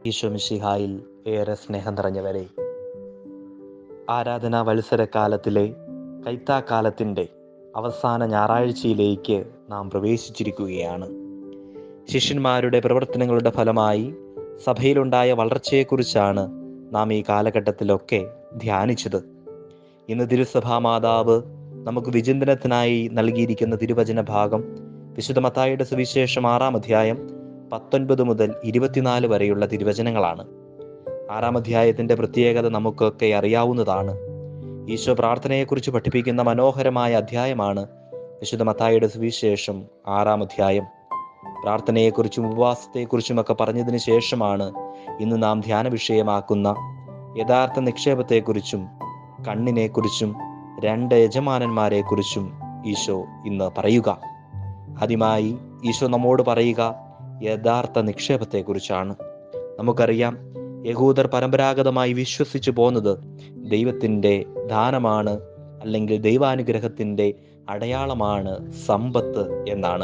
ഈശോ മിശിഹായിൽ ഏറെ സ്നേഹം നിറഞ്ഞവരെ ആരാധനാ വത്സരക്കാലത്തിലെ കൈത്താക്കാലത്തിൻ്റെ അവസാന ഞായറാഴ്ചയിലേക്ക് നാം പ്രവേശിച്ചിരിക്കുകയാണ് ശിഷ്യന്മാരുടെ പ്രവർത്തനങ്ങളുടെ ഫലമായി സഭയിലുണ്ടായ വളർച്ചയെക്കുറിച്ചാണ് നാം ഈ കാലഘട്ടത്തിലൊക്കെ ധ്യാനിച്ചത് ഇന്ന് തിരുസഭാ മാതാവ് നമുക്ക് വിചിന്തനത്തിനായി നൽകിയിരിക്കുന്ന തിരുവചന ഭാഗം വിശുദ്ധ മത്തായിയുടെ സുവിശേഷം ആറാം അധ്യായം പത്തൊൻപത് മുതൽ ഇരുപത്തിനാല് വരെയുള്ള തിരുവചനങ്ങളാണ് ആറാം അധ്യായത്തിന്റെ പ്രത്യേകത നമുക്കൊക്കെ അറിയാവുന്നതാണ് ഈശോ പ്രാർത്ഥനയെക്കുറിച്ച് പഠിപ്പിക്കുന്ന മനോഹരമായ അധ്യായമാണ് വിശുദ്ധ മത്തായിയുടെ സുവിശേഷം ആറാം അധ്യായം പ്രാർത്ഥനയെക്കുറിച്ചും ഉപവാസത്തെക്കുറിച്ചും ഒക്കെ പറഞ്ഞതിന് ശേഷമാണ് ഇന്ന് നാം ധ്യാന വിഷയമാക്കുന്ന യഥാർത്ഥ നിക്ഷേപത്തെക്കുറിച്ചും കണ്ണിനെക്കുറിച്ചും രണ്ട് യജമാനന്മാരെക്കുറിച്ചും ഈശോ ഇന്ന് പറയുക ആദ്യമായി ഈശോ നമ്മോട് പറയുക യഥാർത്ഥ നിക്ഷേപത്തെക്കുറിച്ചാണ് നമുക്കറിയാം യഹൂദർ പരമ്പരാഗതമായി വിശ്വസിച്ചു പോന്നത് ദൈവത്തിൻ്റെ ദാനമാണ് അല്ലെങ്കിൽ ദൈവാനുഗ്രഹത്തിൻ്റെ അടയാളമാണ് സമ്പത്ത് എന്നാണ്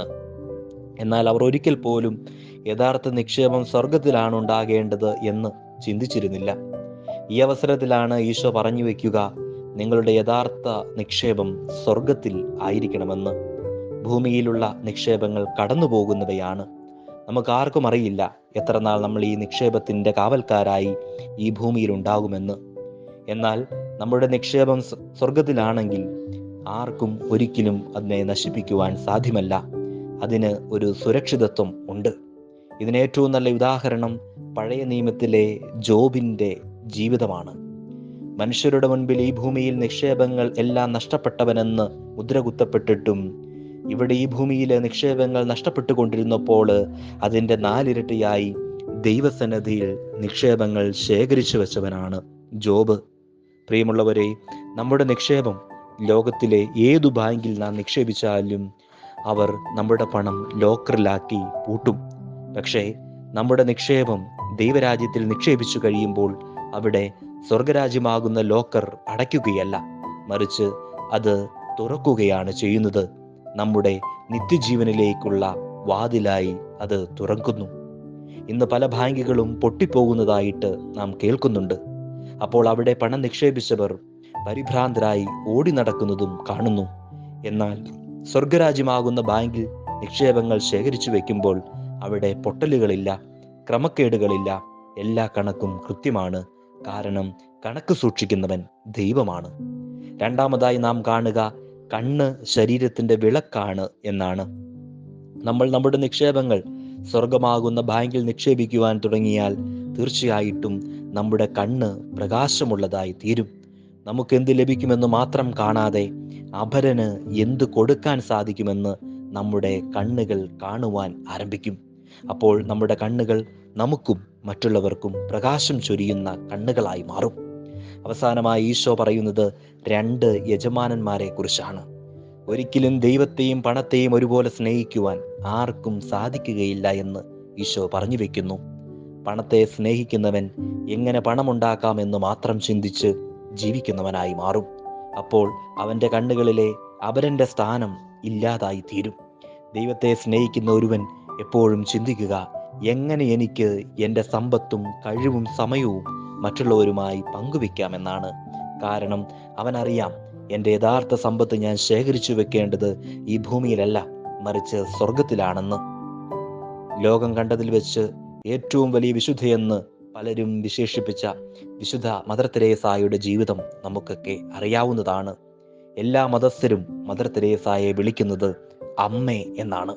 എന്നാൽ അവർ ഒരിക്കൽ പോലും യഥാർത്ഥ നിക്ഷേപം സ്വർഗത്തിലാണ് ഉണ്ടാകേണ്ടത് എന്ന് ചിന്തിച്ചിരുന്നില്ല ഈ അവസരത്തിലാണ് ഈശോ പറഞ്ഞു വയ്ക്കുക നിങ്ങളുടെ യഥാർത്ഥ നിക്ഷേപം സ്വർഗത്തിൽ ആയിരിക്കണമെന്ന് ഭൂമിയിലുള്ള നിക്ഷേപങ്ങൾ കടന്നു പോകുന്നവയാണ് നമുക്ക് ആർക്കും അറിയില്ല എത്ര നാൾ നമ്മൾ ഈ നിക്ഷേപത്തിന്റെ കാവൽക്കാരായി ഈ ഭൂമിയിൽ ഉണ്ടാകുമെന്ന് എന്നാൽ നമ്മുടെ നിക്ഷേപം സ്വർഗത്തിലാണെങ്കിൽ ആർക്കും ഒരിക്കലും അതിനെ നശിപ്പിക്കുവാൻ സാധ്യമല്ല അതിന് ഒരു സുരക്ഷിതത്വം ഉണ്ട് ഇതിന് ഏറ്റവും നല്ല ഉദാഹരണം പഴയ നിയമത്തിലെ ജോബിന്റെ ജീവിതമാണ് മനുഷ്യരുടെ മുൻപിൽ ഈ ഭൂമിയിൽ നിക്ഷേപങ്ങൾ എല്ലാം നഷ്ടപ്പെട്ടവനെന്ന് മുദ്ര കുത്തപ്പെട്ടിട്ടും ഇവിടെ ഈ ഭൂമിയിലെ നിക്ഷേപങ്ങൾ നഷ്ടപ്പെട്ടുകൊണ്ടിരുന്നപ്പോൾ അതിൻ്റെ നാലിരട്ടിയായി ദൈവസന്നദ്ധിയിൽ നിക്ഷേപങ്ങൾ ശേഖരിച്ചു വെച്ചവനാണ് ജോബ് പ്രിയമുള്ളവരെ നമ്മുടെ നിക്ഷേപം ലോകത്തിലെ ഏതു ബാങ്കിൽ നാം നിക്ഷേപിച്ചാലും അവർ നമ്മുടെ പണം ലോക്കറിലാക്കി പൂട്ടും പക്ഷേ നമ്മുടെ നിക്ഷേപം ദൈവരാജ്യത്തിൽ നിക്ഷേപിച്ചു കഴിയുമ്പോൾ അവിടെ സ്വർഗരാജ്യമാകുന്ന ലോക്കർ അടയ്ക്കുകയല്ല മറിച്ച് അത് തുറക്കുകയാണ് ചെയ്യുന്നത് നമ്മുടെ നിത്യജീവനിലേക്കുള്ള വാതിലായി അത് തുറക്കുന്നു ഇന്ന് പല ബാങ്കുകളും പൊട്ടിപ്പോകുന്നതായിട്ട് നാം കേൾക്കുന്നുണ്ട് അപ്പോൾ അവിടെ പണം നിക്ഷേപിച്ചവർ പരിഭ്രാന്തരായി ഓടി നടക്കുന്നതും കാണുന്നു എന്നാൽ സ്വർഗരാജ്യമാകുന്ന ബാങ്കിൽ നിക്ഷേപങ്ങൾ ശേഖരിച്ചു വെക്കുമ്പോൾ അവിടെ പൊട്ടലുകളില്ല ക്രമക്കേടുകളില്ല എല്ലാ കണക്കും കൃത്യമാണ് കാരണം കണക്ക് സൂക്ഷിക്കുന്നവൻ ദൈവമാണ് രണ്ടാമതായി നാം കാണുക കണ്ണ് ശരീരത്തിന്റെ വിളക്കാണ് എന്നാണ് നമ്മൾ നമ്മുടെ നിക്ഷേപങ്ങൾ സ്വർഗമാകുന്ന ബാങ്കിൽ നിക്ഷേപിക്കുവാൻ തുടങ്ങിയാൽ തീർച്ചയായിട്ടും നമ്മുടെ കണ്ണ് പ്രകാശമുള്ളതായി തീരും നമുക്ക് എന്ത് ലഭിക്കുമെന്ന് മാത്രം കാണാതെ അപരന് എന്ത് കൊടുക്കാൻ സാധിക്കുമെന്ന് നമ്മുടെ കണ്ണുകൾ കാണുവാൻ ആരംഭിക്കും അപ്പോൾ നമ്മുടെ കണ്ണുകൾ നമുക്കും മറ്റുള്ളവർക്കും പ്രകാശം ചൊരിയുന്ന കണ്ണുകളായി മാറും അവസാനമായി ഈശോ പറയുന്നത് രണ്ട് യജമാനന്മാരെ കുറിച്ചാണ് ഒരിക്കലും ദൈവത്തെയും പണത്തെയും ഒരുപോലെ സ്നേഹിക്കുവാൻ ആർക്കും സാധിക്കുകയില്ല എന്ന് ഈശോ പറഞ്ഞു വെക്കുന്നു പണത്തെ സ്നേഹിക്കുന്നവൻ എങ്ങനെ പണമുണ്ടാക്കാമെന്ന് മാത്രം ചിന്തിച്ച് ജീവിക്കുന്നവനായി മാറും അപ്പോൾ അവൻ്റെ കണ്ണുകളിലെ അപരന്റെ സ്ഥാനം ഇല്ലാതായി തീരും ദൈവത്തെ സ്നേഹിക്കുന്ന ഒരുവൻ എപ്പോഴും ചിന്തിക്കുക എങ്ങനെ എനിക്ക് എൻ്റെ സമ്പത്തും കഴിവും സമയവും മറ്റുള്ളവരുമായി പങ്കുവെക്കാമെന്നാണ് കാരണം അവനറിയാം എൻ്റെ യഥാർത്ഥ സമ്പത്ത് ഞാൻ ശേഖരിച്ചു വെക്കേണ്ടത് ഈ ഭൂമിയിലല്ല മറിച്ച് സ്വർഗത്തിലാണെന്ന് ലോകം കണ്ടതിൽ വെച്ച് ഏറ്റവും വലിയ വിശുദ്ധയെന്ന് പലരും വിശേഷിപ്പിച്ച വിശുദ്ധ മദർ തെരേസായുടെ ജീവിതം നമുക്കൊക്കെ അറിയാവുന്നതാണ് എല്ലാ മതസ്ഥരും മദർ തെരേസായെ വിളിക്കുന്നത് അമ്മേ എന്നാണ്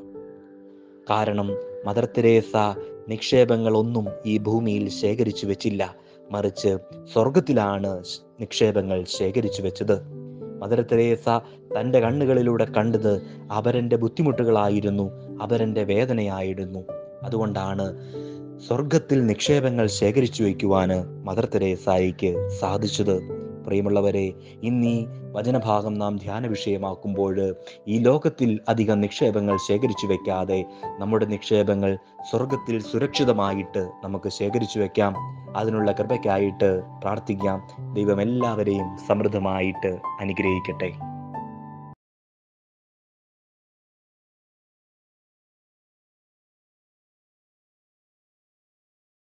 കാരണം മദർ തെരേസ നിക്ഷേപങ്ങളൊന്നും ഈ ഭൂമിയിൽ ശേഖരിച്ചു വെച്ചില്ല മറിച്ച് സ്വർഗത്തിലാണ് നിക്ഷേപങ്ങൾ ശേഖരിച്ചു വെച്ചത് മദർ തെരേസ തൻ്റെ കണ്ണുകളിലൂടെ കണ്ടത് അവരൻ്റെ ബുദ്ധിമുട്ടുകളായിരുന്നു അവരൻ്റെ വേദനയായിരുന്നു അതുകൊണ്ടാണ് സ്വർഗത്തിൽ നിക്ഷേപങ്ങൾ ശേഖരിച്ചു വയ്ക്കുവാന് മദർ തെരേസായിക്ക് സാധിച്ചത് പ്രിയമുള്ളവരെ ഇന്നീ വചനഭാഗം നാം ധ്യാന വിഷയമാക്കുമ്പോൾ ഈ ലോകത്തിൽ അധികം നിക്ഷേപങ്ങൾ ശേഖരിച്ചു വെക്കാതെ നമ്മുടെ നിക്ഷേപങ്ങൾ സ്വർഗത്തിൽ സുരക്ഷിതമായിട്ട് നമുക്ക് ശേഖരിച്ചു വെക്കാം അതിനുള്ള കൃപയ്ക്കായിട്ട് പ്രാർത്ഥിക്കാം ദൈവം എല്ലാവരെയും സമൃദ്ധമായിട്ട് അനുഗ്രഹിക്കട്ടെ